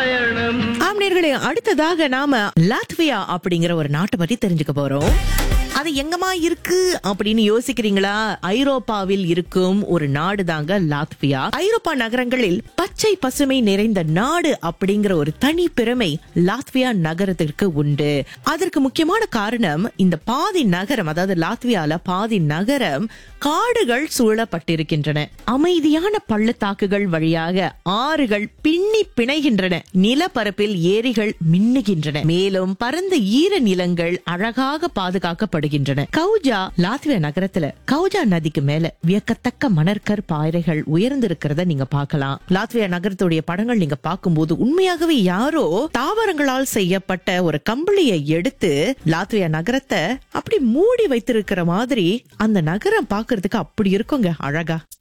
பயணம் ஆம் நேர்களே அடுத்ததாக நாம லாத்வியா அப்படிங்கிற ஒரு நாட்டை பத்தி தெரிஞ்சுக்க போறோம் அது எங்கமா இருக்கு அப்படின்னு யோசிக்கிறீங்களா ஐரோப்பாவில் இருக்கும் ஒரு நாடு தாங்க லாத்வியா ஐரோப்பா நகரங்களில் பச்சை பசுமை நிறைந்த நாடு அப்படிங்கிற ஒரு தனி பெருமை லாத்வியா நகரத்திற்கு உண்டு அதற்கு முக்கியமான காரணம் இந்த பாதி நகரம் அதாவது லாத்வியால பாதி நகரம் காடுகள் சூழப்பட்டிருக்கின்றன அமைதியான பள்ளத்தாக்குகள் வழியாக ஆறுகள் பின்னி பிணைகின்றன நிலப்பரப்பில் ஏரிகள் மின்னுகின்றன மேலும் பரந்த ஈர நிலங்கள் அழகாக பாதுகாக்கப்படுகின்றன கவுஜா லாத்வியா நகரத்துல கவுஜா நதிக்கு மேல வியக்கத்தக்க மணற்கர் பாறைகள் உயர்ந்திருக்கிறத நீங்க பார்க்கலாம் லாத்வியா நகரத்துடைய படங்கள் நீங்க பார்க்கும்போது உண்மையாகவே யாரோ தாவரங்களால் செய்யப்பட்ட ஒரு கம்பளியை எடுத்து லாத்வியா நகரத்தை அப்படி மூடி வைத்திருக்கிற மாதிரி அந்த நகரம் பார்க்கிறதுக்கு அப்படி இருக்குங்க அழகா